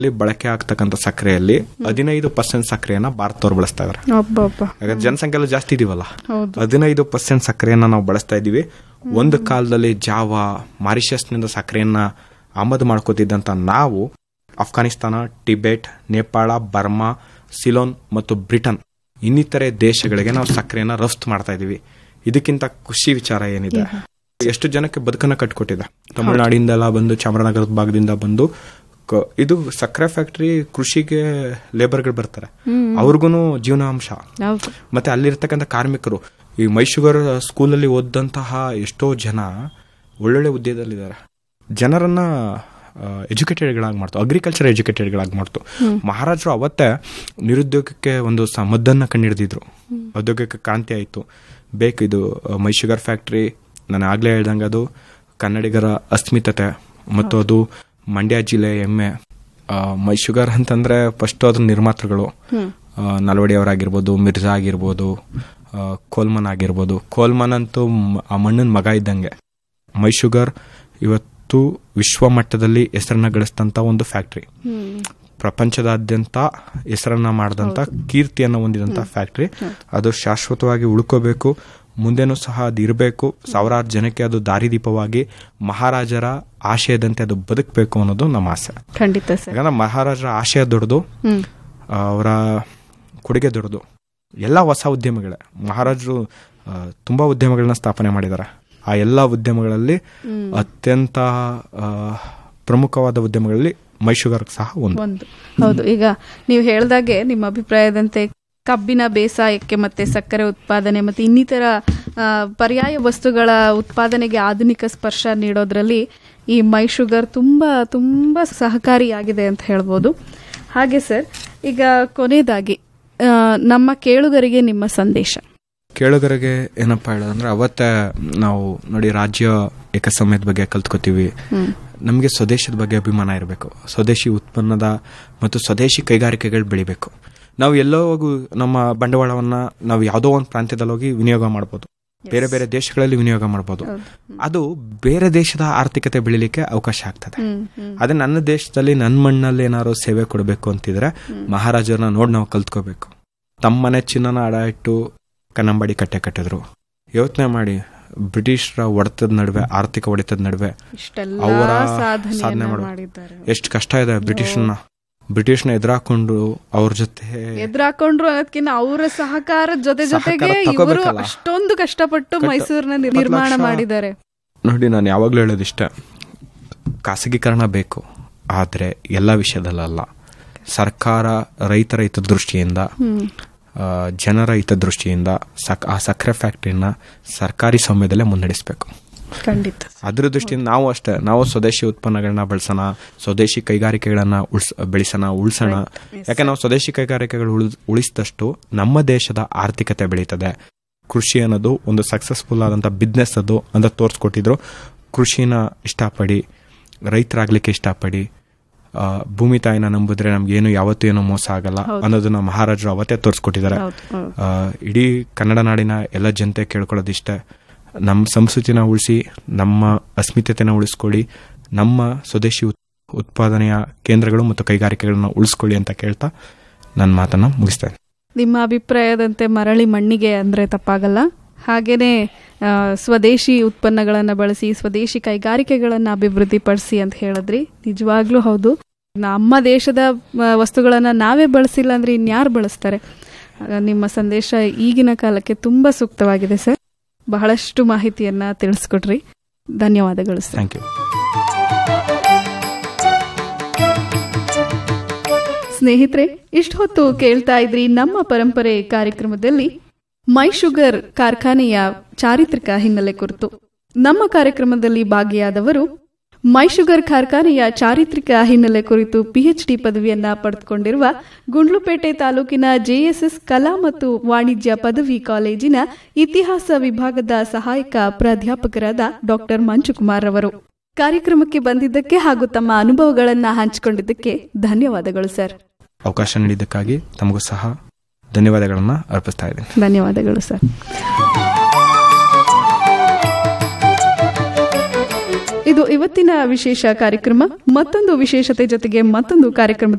ಇಲ್ಲಿ ಬಳಕೆ ಆಗ್ತಕ್ಕಂಥ ಸಕ್ಕರೆಯಲ್ಲಿ ಹದಿನೈದು ಪರ್ಸೆಂಟ್ ಸಕ್ಕರೆಯನ್ನ ಭಾರತದವ್ರು ಬಳಸ್ತಾ ಇದಾರೆ ಒಬ್ಬೊಬ್ಬ ಯಾಕಂದ್ರೆ ಜನಸಂಖ್ಯೆ ಎಲ್ಲ ಜಾಸ್ತಿ ಇದೀವಲ್ಲ ಹೌದು ಹದಿನೈದು ಪರ್ಸೆಂಟ್ ಸಕ್ಕರೆಯನ್ನ ನಾವು ಬಳಸ್ತಾ ಇದೀವಿ ಒಂದು ಕಾಲದಲ್ಲಿ ಜಾವಾ ಮಾರಿಷಸ್ನಿಂದ ಸಕ್ಕರೆಯನ್ನ ಆಮದು ಮಾಡ್ಕೋತಿದ್ದಂತ ನಾವು ಅಫ್ಘಾನಿಸ್ತಾನ ಟಿಬೆಟ್ ನೇಪಾಳ ಬರ್ಮಾ ಸಿಲೋನ್ ಮತ್ತು ಬ್ರಿಟನ್ ಇನ್ನಿತರೆ ದೇಶಗಳಿಗೆ ನಾವು ಸಕ್ಕರೆಯನ್ನ ರಫ್ತು ಮಾಡ್ತಾ ಇದೀವಿ ಇದಕ್ಕಿಂತ ಖುಷಿ ವಿಚಾರ ಏನಿದೆ ಎಷ್ಟು ಜನಕ್ಕೆ ಬದುಕನ್ನ ಕಟ್ಕೊಟ್ಟಿದೆ ತಮಿಳುನಾಡಿಂದೆಲ್ಲ ಬಂದು ಚಾಮರಾಜನಗರದ ಭಾಗದಿಂದ ಬಂದು ಕ- ಇದು ಸಕ್ಕರೆ ಫ್ಯಾಕ್ಟರಿ ಕೃಷಿಗೆ ಲೇಬರ್ಗಳು ಬರ್ತಾರೆ ಅವ್ರಿಗೂ ಜೀವನಾಂಶ ಹೌದು ಮತ್ತೆ ಅಲ್ಲಿರ್ತಕ್ಕಂಥ ಕಾರ್ಮಿಕರು ಈ ಮೈಶುಗರ್ ಸ್ಕೂಲಲ್ಲಿ ಓದಂತಹ ಎಷ್ಟೋ ಜನ ಒಳ್ಳೊಳ್ಳೆ ಹುದ್ದೆದಲ್ಲಿದ್ದಾರೆ ಜನರನ್ನ ಎಜುಕೇಟೆಡ್ಗಳಾಗಿ ಮಾಡ್ತು ಅಗ್ರಿಕಲ್ಚರ್ ಎಜುಕೇಟೆಡ್ಗಳಾಗಿ ಮಾಡ್ತು ಮಹಾರಾಜರು ಅವತ್ತೇ ನಿರುದ್ಯೋಗಕ್ಕೆ ಒಂದು ಸ ಮದ್ದನ್ನ ಕಂಡಿಡಿದಿದ್ರು ಉದ್ಯೋಗಕ್ಕೆ ಕ್ರಾಂತಿ ಆಯಿತು ಬೇಕು ಇದು ಆ, ಮೈಶುಗರ್ ಫ್ಯಾಕ್ಟ್ರಿ ನಾನು ಆಗ್ಲೇ ಹೇಳ್ದಂಗೆ ಅದು ಕನ್ನಡಿಗರ ಅಸ್ಮಿತತೆ ಮತ್ತು ಅದು ಮಂಡ್ಯ ಜಿಲ್ಲೆ ಹೆಮ್ಮೆ ಆ, ಮೈಶುಗರ್ ಅಂತಂದ್ರೆ ಫಸ್ಟ್ ಅದ್ರ ನಿರ್ಮಾತೃಗಳು ಆ, ನಲ್ವಡಿ ಅವರಾಗಿರ್ಬೋದು ಮಿರ್ಜಾ ಆಗಿರ್ಬೋದು ಆ, ಕೋಲ್ಮನ್ ಆಗಿರ್ಬೋದು ಕೋಲ್ಮನ್ ಅಂತೂ ಮ್- ಆ ಮಣ್ಣನ ಮಗ ಇದ್ದಂಗೆ ಮೈಶುಗರ್ ಇವತ್ತು ವಿಶ್ವ ಮಟ್ಟದಲ್ಲಿ ಹೆಸರನ್ನ ಗಳಿಸಿದಂತ ಒಂದು ಫ್ಯಾಕ್ಟ್ರಿ ಹ್ಮ್ ಪ್ರಪಂಚದಾದ್ಯಂತ ಹೆಸರನ್ನ ಮಾಡಿದಂತ ಕೀರ್ತಿಯನ್ನು ಹೊಂದಿದಂತ ಫ್ಯಾಕ್ಟ್ರಿ ಅದು ಶಾಶ್ವತವಾಗಿ ಉಳ್ಕೋಬೇಕು ಮುಂದೆನೂ ಸಹ ಅದು ಇರಬೇಕು ಸಾವಿರಾರು ಜನಕ್ಕೆ ಅದು ದಾರಿದೀಪವಾಗಿ ಮಹಾರಾಜರ ಆಶಯದಂತೆ ಅದು ಬದುಕಬೇಕು ಅನ್ನೋದು ನಮ್ಮ ಆಸೆ ಖಂಡಿತ ಸರ್ ಯಾಕಂದ್ರೆ ಮಹಾರಾಜರ ಆಶಯ ದೊಡ್ಡದು ಹ್ಮ್ ಅವರ ಕೊಡುಗೆ ದೊಡ್ಡದು ಎಲ್ಲ ಹೊಸ ಉದ್ಯಮಗಳೇ ಮಹಾರಾಜರು ಆ, ತುಂಬಾ ಉದ್ಯಮಗಳನ್ನ ಸ್ಥಾಪನೆ ಮಾಡಿದ್ದಾರೆ ಆ ಎಲ್ಲ ಉದ್ಯಮಗಳಲ್ಲಿ ಅತ್ಯಂತ ಆ, ಪ್ರಮುಖವಾದ ಉದ್ಯಮಗಳಲ್ಲಿ ಮೈಶುಗರ್ ಸಹ ಒಂದು ಒಂದು ಹೌದು ಈಗ ನೀವು ಹೇಳ್ದಾಗೆ ನಿಮ್ಮ ಅಭಿಪ್ರಾಯದಂತೆ ಕಬ್ಬಿನ ಬೇಸಾಯಕ್ಕೆ ಮತ್ತೆ ಸಕ್ಕರೆ ಉತ್ಪಾದನೆ ಮತ್ತೆ ಇನ್ನಿತರ ಆ, ಪರ್ಯಾಯ ವಸ್ತುಗಳ ಉತ್ಪಾದನೆಗೆ ಆಧುನಿಕ ಸ್ಪರ್ಶ ನೀಡೋದ್ರಲ್ಲಿ ಈ ಮೈ ಶುಗರ್ ತುಂಬಾ ತುಂಬಾ ಸಹಕಾರಿಯಾಗಿದೆ ಅಂತ ಹೇಳ್ಬೋದು ಹಾಗೆ ಸರ್ ಈಗ ಕೊನೆಯದಾಗಿ ಆ, ನಮ್ಮ ಕೇಳುಗರಿಗೆ ನಿಮ್ಮ ಸಂದೇಶ ಕೇಳುಗರಿಗೆ ಏನಪ್ಪಾ ಹೇಳೋದಂದ್ರೆ ಅವತ್ತೇ ನಾವು ನೋಡಿ ರಾಜ್ಯ ಏಕಸಮಯದ ಬಗ್ಗೆ ಕಲ್ತ್ಕೋತೀವಿ ನಮಗೆ ಸ್ವದೇಶದ ಬಗ್ಗೆ ಅಭಿಮಾನ ಇರಬೇಕು ಸ್ವದೇಶಿ ಉತ್ಪನ್ನದ ಮತ್ತು ಸ್ವದೇಶಿ ಕೈಗಾರಿಕೆಗಳು ಬೆಳಿಬೇಕು ನಾವು ಎಲ್ಲೋ ಹೋಗು ನಮ್ಮ ಬಂಡವಾಳವನ್ನ ನಾವು ಯಾವುದೋ ಒಂದು ಪ್ರಾಂತ್ಯದಲ್ಲಿ ಹೋಗಿ ವಿನಿಯೋಗ ಮಾಡ್ಬೋದು ಬೇರೆ ಬೇರೆ ದೇಶಗಳಲ್ಲಿ ವಿನಿಯೋಗ ಮಾಡ್ಬೋದು ಅದು ಬೇರೆ ದೇಶದ ಆರ್ಥಿಕತೆ ಬೆಳಿಲಿಕ್ಕೆ ಅವಕಾಶ ಆಗ್ತದೆ ಹ್ಮ್ ಹ್ಮ್ ಅದೇ ನನ್ನ ದೇಶದಲ್ಲಿ ನನ್ನ ಮಣ್ಣಲ್ಲಿ ಏನಾದ್ರು ಸೇವೆ ಕೊಡಬೇಕು ಅಂತಿದ್ರೆ ಮಹಾರಾಜರನ್ನ ನೋಡಿ ನಾವು ಕಲ್ತ್ಕೋಬೇಕು ತಮ್ಮನೆ ಚಿನ್ನನ ಅಡ ಇಟ್ಟು ಕನ್ನಂಬಾಡಿ ಕಟ್ಟೆ ಕಟ್ಟಿದ್ರು ಯೋಚನೆ ಮಾಡಿ ಬ್ರಿಟಿಷರ ಹೊಡೆತದ ನಡುವೆ ಆರ್ಥಿಕ ಹೊಡೆತದ ನಡುವೆ ಇಷ್ಟೆಲ್ಲ ಅವರ ಸಾಧನೆ ಸಾಧನೆಯನ್ನ ಮಾಡು- ಮಾಡಿದ್ದಾರೆ ಎಷ್ಟು ಕಷ್ಟ ಇದೆ ಬ್ರಿಟಿಷ್ನ ಬ್ರಿಟಿಷ್ನ ಎದುರಾಕೊಂಡು ಅವ್ರ ಜೊತೆ ಎದುರಾಕೊಂಡ್ರು ಅನ್ನೋದ್ಕಿಂತ ಅವರ ಸಹಕಾರದ ಜೊತೆ ಜೊತೆಗೆ ಸಹಕಾರ ಇವರು ತಗೋಬೇಕಲ್ಲ. ಅಷ್ಟೊಂದು ಕಷ್ಟಪಟ್ಟು ಕಟ್ಟ- ಮೈಸೂರಿನ ಇಪ್ಪತ್ತು ನಿರ್ಮಾಣ ಲಕ್ಷ- ಮಾಡಿದ್ದಾರೆ ನೋಡಿ ನಾನು ಯಾವಾಗಲೂ ಹೇಳೋದಿಷ್ಟೇ ಖಾಸಗೀಕರಣ ಬೇಕು ಆದರೆ ಎಲ್ಲ ವಿಷಯದಲ್ಲಲ್ಲ ಸರ್ಕಾರ ರೈತರ ಹಿತದೃಷ್ಟಿಯಿಂದ ಹ್ಮ್ ಆ, ಜನರ ಹಿತದೃಷ್ಟಿಯಿಂದ ಸಕ್ ಆ ಸಕ್ಕರೆ ಫ್ಯಾಕ್ಟ್ರಿನ ಸರ್ಕಾರಿ ಸ್ವಾಮ್ಯದಲ್ಲೇ ಮುನ್ನಡೆಸಬೇಕು ಖಂಡಿತ ಅದ್ರ ದೃಷ್ಟಿಯಿಂದ ನಾವು ಅಷ್ಟೇ ನಾವು ಸ್ವದೇಶಿ ಉತ್ಪನ್ನಗಳನ್ನ ಬಳಸೋಣ ಸ್ವದೇಶಿ ಕೈಗಾರಿಕೆಗಳನ್ನ ಉಳ್ಸ ಬೆಳೆಸೋಣ ಉಳಿಸೋಣ ಯಾಕೆ ನಾವು ಸ್ವದೇಶಿ ಕೈಗಾರಿಕೆಗಳು ಉಳಿಸ್ ಉಳಿಸಿದಷ್ಟು ನಮ್ಮ ದೇಶದ ಆರ್ಥಿಕತೆ ಬೆಳೀತದೆ ಕೃಷಿ ಅನ್ನೋದು ಒಂದು ಸಕ್ಸಸ್ಫುಲ್ ಆದಂಥ ಬಿಸ್ನೆಸ್ ಅದು ಅಂತ ತೋರಿಸ್ಕೊಟ್ಟಿದ್ರು ಕೃಷಿನ ಇಷ್ಟಪಡಿ ರೈತರಾಗ್ಲಿಕ್ಕೆ ಇಷ್ಟಪಡಿ ಆ, ಭೂಮಿ ತಾಯಿನ ನಂಬಿದ್ರೆ ನಮ್ಗೆ ಏನು ಯಾವತ್ತೂ ಏನೂ ಮೋಸ ಆಗಲ್ಲ ಅನ್ನೋದನ್ನ ಮಹಾರಾಜರು ಅವತ್ತೇ ತೋರಿಸ್ಕೊಟ್ಟಿದ್ದಾರೆ ಹೌದು ಹೌದು. ಆ, ಇಡೀ ಕನ್ನಡ ನಾಡಿನ ಎಲ್ಲ ಜನತೆ ಕೇಳ್ಕೊಳ್ಳೋದಿಷ್ಟೇ ನಮ್ಮ ಸಂಸ್ಕೃತಿನ ಉಳಿಸಿ ನಮ್ಮ ಅಸ್ಮಿತೆನ ಉಳಿಸ್ಕೊಳ್ಳಿ ನಮ್ಮ ಸ್ವದೇಶಿ ಉತ್- ಉತ್ಪಾದನೆಯ ಕೇಂದ್ರಗಳು ಮತ್ತು ಕೈಗಾರಿಕೆಗಳನ್ನ ಉಳಿಸ್ಕೊಳ್ಳಿ ಅಂತ ಕೇಳ್ತಾ ನನ್ನ ಮಾತನ್ನ ಮುಗಿಸ್ತೇನೆ ನಿಮ್ಮ ಅಭಿಪ್ರಾಯದಂತೆ ಮರಳಿ ಮಣ್ಣಿಗೆ ಅಂದ್ರೆ ತಪ್ಪಾಗಲ್ಲ ಹಾಗೇನೆ ಆ, ಸ್ವದೇಶಿ ಉತ್ಪನ್ನಗಳನ್ನು ಬಳಸಿ ಸ್ವದೇಶಿ ಕೈಗಾರಿಕೆಗಳನ್ನು ಅಭಿವೃದ್ಧಿಪಡಿಸಿ ಅಂತ ಹೇಳಿದ್ರಿ ನಿಜವಾಗ್ಲೂ ಹೌದು ನಮ್ಮ ದೇಶದ ಆ, ವಸ್ತುಗಳನ್ನ ನಾವೇ ಬಳಸಿಲ್ಲ ಅಂದ್ರೆ ಇನ್ಯಾರು ಬಳಸ್ತಾರೆ ಆ, ನಿಮ್ಮ ಸಂದೇಶ ಈಗಿನ ಕಾಲಕ್ಕೆ ತುಂಬಾ ಸೂಕ್ತವಾಗಿದೆ ಸರ್ ಬಹಳಷ್ಟು ಮಾಹಿತಿಯನ್ನ ತಿಳಿಸ್ಕೊಟ್ರಿ ಧನ್ಯವಾದಗಳು ಸರ್ ಥ್ಯಾಂಕ್ ಯು ಸ್ನೇಹಿತರೆ ಇಷ್ಟು ಹೊತ್ತು ಕೇಳ್ತಾ ಇದ್ರಿ ನಮ್ಮ ಪರಂಪರೆ ಕಾರ್ಯಕ್ರಮದಲ್ಲಿ ಮೈ ಶುಗರ್ ಕಾರ್ಖಾನೆಯ ಚಾರಿತ್ರಿಕ ಹಿನ್ನೆಲೆ ಕುರಿತು ನಮ್ಮ ಕಾರ್ಯಕ್ರಮದಲ್ಲಿ ಭಾಗಿಯಾದವರು ಮೈ ಶುಗರ್ ಕಾರ್ಖಾನೆಯ ಚಾರಿತ್ರಿಕ ಹಿನ್ನೆಲೆ ಕುರಿತು ಪಿಎಚ್ಡಿ ಪದವಿಯನ್ನ ಪಡೆದುಕೊಂಡಿರುವ ಗುಂಡ್ಲುಪೇಟೆ ತಾಲೂಕಿನ ಜೆಎಸ್ಎಸ್ ಕಲಾ ಮತ್ತು ವಾಣಿಜ್ಯ ಪದವಿ ಕಾಲೇಜಿನ ಇತಿಹಾಸ ವಿಭಾಗದ ಸಹಾಯಕ ಪ್ರಾಧ್ಯಾಪಕರಾದ ಡಾಕ್ಟರ್ ಮಂಜುಕುಮಾರ್ ಅವರು ಕಾರ್ಯಕ್ರಮಕ್ಕೆ ಬಂದಿದ್ದಕ್ಕೆ ಹಾಗೂ ತಮ್ಮ ಅನುಭವಗಳನ್ನ ಹಂಚಿಕೊಂಡಿದ್ದಕ್ಕೆ ಧನ್ಯವಾದಗಳು ಸರ್ ಅವಕಾಶ ನೀಡಿದ್ದಕ್ಕಾಗಿ ತಮಗೂ ಸಹ ಧನ್ಯವಾದಗಳನ್ನ ಅರ್ಪಿಸ್ತಾ ಇದ್ದೀನಿ ಧನ್ಯವಾದಗಳು ಸರ್ ಇದು ಇವತ್ತಿನ ವಿಶೇಷ ಕಾರ್ಯಕ್ರಮ ಮತ್ತೊಂದು ವಿಶೇಷತೆ ಜೊತೆಗೆ ಮತ್ತೊಂದು ಕಾರ್ಯಕ್ರಮ